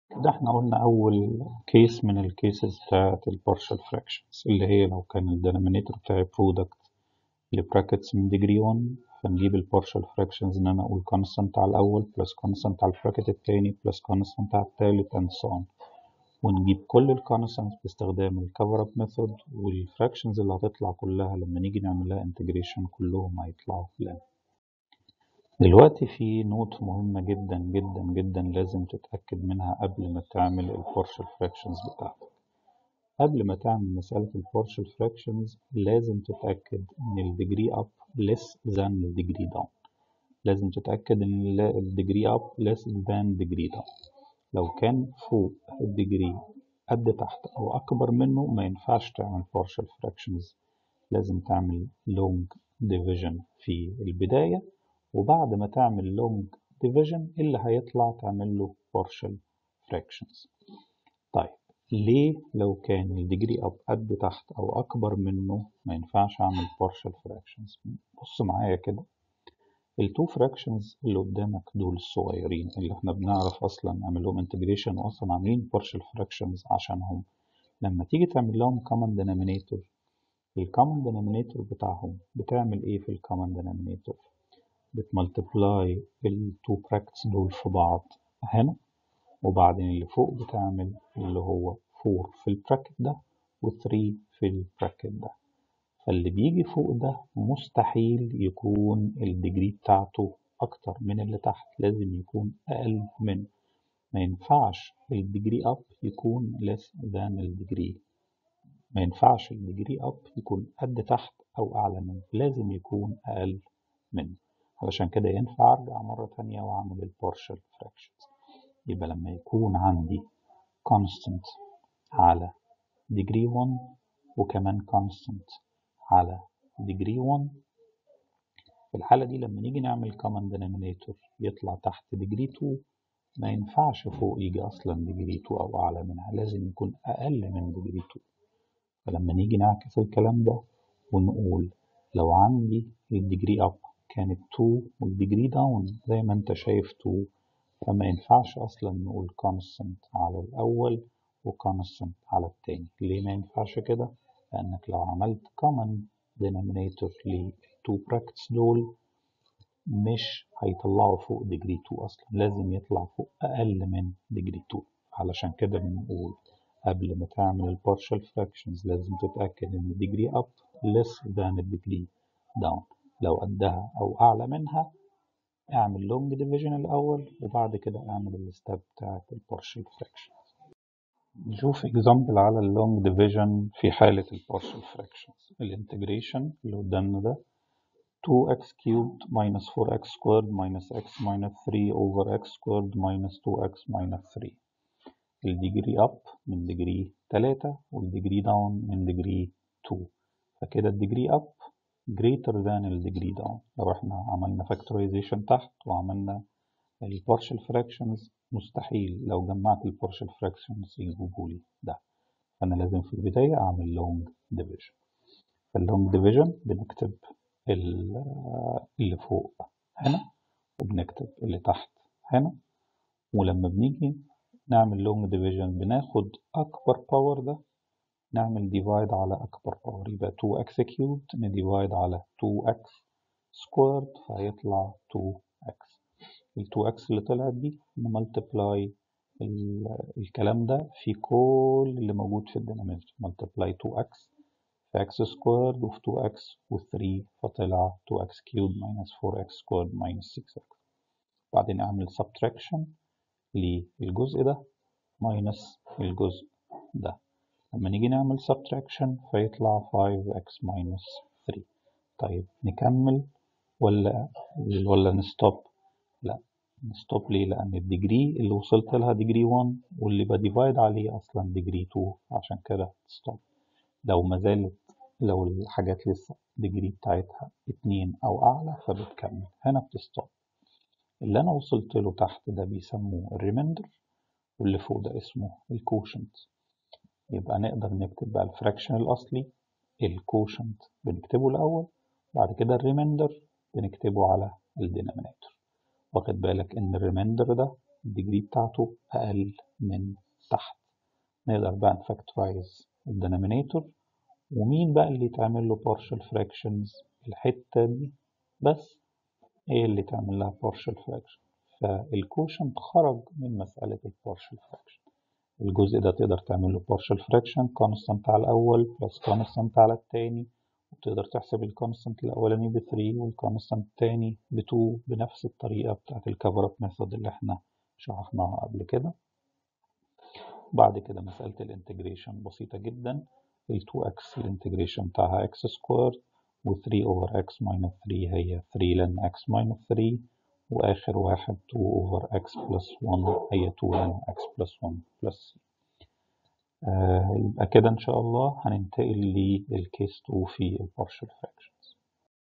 كده احنا قلنا أول كيس من الكيسز بتاعت البارشال fractions اللي هي لو كان الدينومينيتور بتاعي برودكت لبراكتس من degree 1 فنجيب البارشال fractions إن أنا أقول constant على الأول plus constant على البراكت التاني plus constant على التالت and so on ونجيب كل الكونستانتس باستخدام الكفر اب ميثود والفراكشنز اللي هتطلع كلها لما نيجي نعمل لها انتجريشن كلهم هيطلعوا بلان دلوقتي في نوت مهمة جدا جدا جدا لازم تتأكد منها قبل ما تعمل البارشال fractions بتاعتك قبل ما تعمل مسألة البارشال fractions لازم تتأكد إن الديجري up less than الديجري down لازم تتأكد إن الديجري up less than degree down لو كان فوق الديجري قد تحت أو أكبر منه ما ينفعش تعمل partial fractions لازم تعمل long division في البداية وبعد ما تعمل long division اللي هيطلع تعمل له partial fractions طيب ليه لو كان الديجري أب قد تحت أو أكبر منه ما ينفعش أعمل partial fractions بص معايا كده التو فراكشنز اللي قدامك دول الصغيرين اللي احنا بنعرف اصلا نعمل لهم انتجريشن واصلا عاملين partial fractions عشانهم لما تيجي تعمل لهم common denominator الكومن denominator بتاعهم بتعمل ايه في الكومن denominator بتملتبلاي التو براكتس دول في بعض هنا وبعدين اللي فوق بتعمل اللي هو 4 في البراكت ده و3 في البراكت ده فاللي بيجي فوق ده مستحيل يكون الديجري بتاعته أكتر من اللي تحت لازم يكون أقل منه ما ينفعش الديجري أب يكون less than الديجري ما ينفعش الديجري أب يكون قد تحت أو أعلى منه لازم يكون أقل منه علشان كده ينفع أرجع مرة تانية وأعمل البارشال fractions يبقى لما يكون عندي constant على degree 1 وكمان constant على degree 1 في الحالة دي لما نيجي نعمل common denominator يطلع تحت degree 2 ما ينفعش فوق يجي أصلا degree 2 أو أعلى منها لازم يكون أقل من degree 2 فلما نيجي نعكس الكلام ده ونقول لو عندي الديجري أب كانت 2 والديجري داون زي ما انت شايف 2 فما ينفعش أصلا نقول constant على الأول وكونستنت على التاني ليه ما ينفعش كده؟ لأنك لو عملت common denominator لل two brackets دول مش هيطلعوا فوق degree 2 أصلا لازم يطلع فوق أقل من degree 2 علشان كده بنقول قبل ما تعمل ال partial fractions لازم تتأكد إن degree up less than degree down لو قدها أو أعلى منها اعمل long division الأول وبعد كده اعمل الستep بتاعت ال partial fraction نشوف example على ال long division في حالة ال partial fractions الانتجريشن اللي قدامنا ده 2x cubed minus 4x squared minus x minus 3 over x squared minus 2x minus 3 الديجري up من degree 3 والديجري down من degree 2 فكده الديجري up greater than الديجري down لو احنا عملنا factorization تحت وعملنا ال partial fractions مستحيل لو جمعت البارشل fractions يجيبوا لي ده فأنا لازم في البداية أعمل long division فاللونج division بنكتب اللي فوق هنا وبنكتب اللي تحت هنا ولما بنيجي نعمل long division بناخد أكبر باور ده نعمل divide على أكبر باور يبقى 2x cubed نديفايد على 2x squared فهيطلع 2x ال 2x اللي طلعت دي نملتبلاي الكلام ده في كل اللي موجود في الديناميتر ملتبلاي 2x في x سكويرد وفي 2x و 3 فطلع 2x كيوب minus 4x سكويرد minus 6x بعدين اعمل subtraction للجزء ده minus الجزء ده لما نيجي نعمل subtraction فيطلع 5x minus 3 طيب نكمل ولا ولا نستوب لا نستوب ليه لأن الديجري اللي وصلت لها ديجري 1 واللي بديفايد عليه أصلا ديجري 2 عشان كده ستوب لو ما زالت لو الحاجات لسه ديجري بتاعتها 2 أو أعلى فبتكمل هنا بتستوب اللي أنا وصلت له تحت ده بيسموه الريمندر واللي فوق ده اسمه الكوشنت يبقى نقدر نكتب بقى الفراكشن الأصلي الكوشنت بنكتبه الأول بعد كده الريمندر بنكتبه على الدينامينيتور واخد بالك ان الريميندر ده الديجري بتاعته أقل من تحت نقدر بقى نفاكتورايز الدينامينيتور ومين بقى اللي يتعمل له partial fractions الحتة دي بس هي اللي تعمل لها partial fraction فالكوشنت خرج من مسألة البارشل fraction الجزء ده تقدر تعمل له partial fraction constant على الأول plus constant على التاني وتقدر تحسب الكونستنت الأولاني ب 3 والكونستنت التاني ب 2 بنفس الطريقة بتاعت الكفر اب ميثود اللي احنا شرحناها قبل كده بعد كده مسألة الانتجريشن بسيطة جدا ال 2x الانتجريشن بتاعها x سكوير و 3 over x minus 3 هي 3 لن x minus 3 وآخر واحد 2 over x plus 1 هي 2 لن x plus 1 plus 3 آه يبقى كده إن شاء الله هننتقل للكيس 2 في البارشل فراكشن